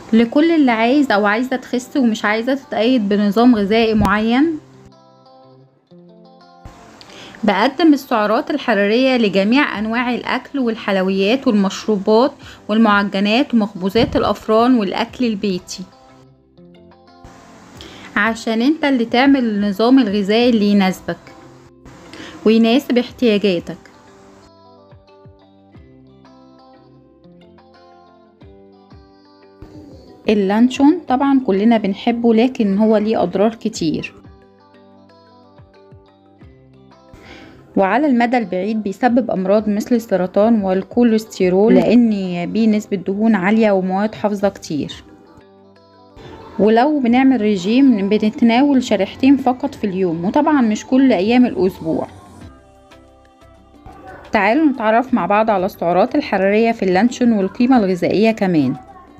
لكل اللي عايز او عايزة تخس ومش عايزة تتقيد بنظام غذائي معين بقدم السعرات الحرارية لجميع أنواع الأكل والحلويات والمشروبات والمعجنات ومخبوزات الأفران والأكل البيتي عشان انت اللي تعمل النظام الغذائي اللي يناسبك ويناسب احتياجاتك اللانشون طبعا كلنا بنحبه لكن هو ليه أضرار كتير وعلى المدى البعيد بيسبب أمراض مثل السرطان والكوليسترول لأن بيه نسبة دهون عالية ومواد حافظة كتير ولو بنعمل ريجيم بنتناول شريحتين فقط في اليوم وطبعا مش كل أيام الأسبوع تعالوا نتعرف مع بعض على السعرات الحرارية في اللانشون والقيمة الغذائية كمان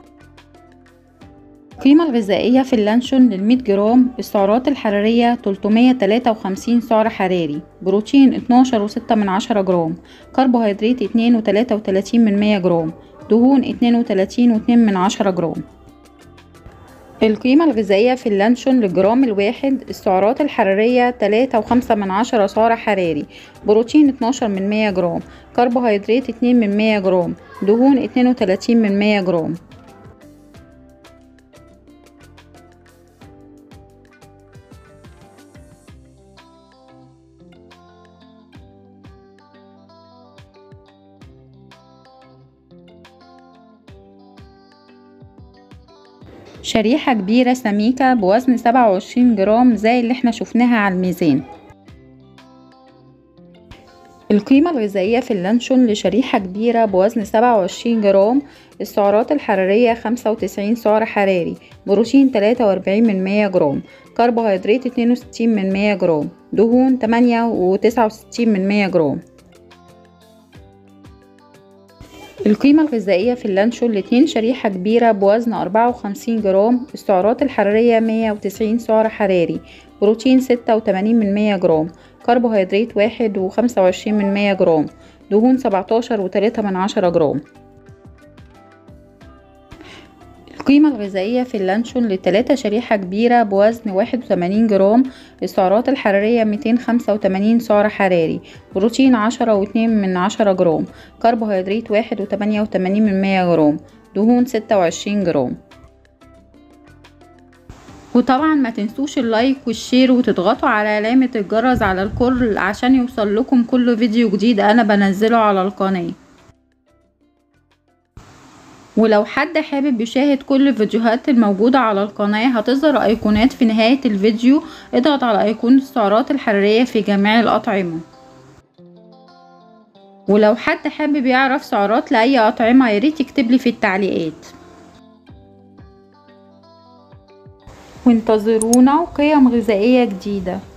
القيمة الغذائية في اللانشون للمية جرام السعرات الحرارية 353 سعر حراري بروتين 12 وستة من عشرة جرام كربوهيدرات 2 وتلاتة وتلاتين من مية جرام دهون 32 واتنين من عشرة جرام القيمة الغذائية في اللانشون للجرام الواحد السعرات الحرارية تلاتة وخمسة من عشرة سعر حراري بروتين اتناشر من مية جرام كربوهيدرات اتنين من مية جرام دهون اتنين وتلاتين من مية جرام شريحة كبيرة سميكة بوزن سبعة وعشرين جرام زي اللي احنا شفناها على الميزان القيمة الغذائية في اللانشون لشريحة كبيرة بوزن سبعة وعشرين جرام السعرات الحرارية خمسة وتسعين سعر حراري بروتين تلاتة وأربعين من مية جرام كربوهيدرات اتنين وستين من مية جرام دهون تمانية وتسعة وستين من مية جرام القيمة الغذائية في اللانشون لاتنين شريحة كبيرة بوزن أربعة وخمسين جرام السعرات الحرارية مية وتسعين سعر حراري بروتين ستة وتمانين من مية جرام كربوهيدرات واحد وخمسة وعشرين من مية جرام دهون سبعتاشر وتلاتة من عشرة جرام القيمة الغذائية في اللانشون لتلاتة شريحة كبيرة بوزن واحد وتمانين جرام السعرات الحرارية ميتين خمسة وتمانين سعر حراري بروتين عشرة واتنين من عشرة جرام كربوهيدرات واحد وتمانية وتمانين من مية جرام دهون ستة وعشرين جرام وطبعا ما تنسوش اللايك والشير وتضغطوا على علامة الجرس على الكل عشان يوصل لكم كل فيديو جديد انا بنزله على القناة ولو حد حابب يشاهد كل الفيديوهات الموجودة على القناة هتظهر ايقونات في نهاية الفيديو اضغط على ايقونة السعرات الحرارية في جميع الأطعمة ولو حد حابب يعرف سعرات لأي أطعمة ياريت يكتبلي في التعليقات وانتظرونا قيم غذائية جديدة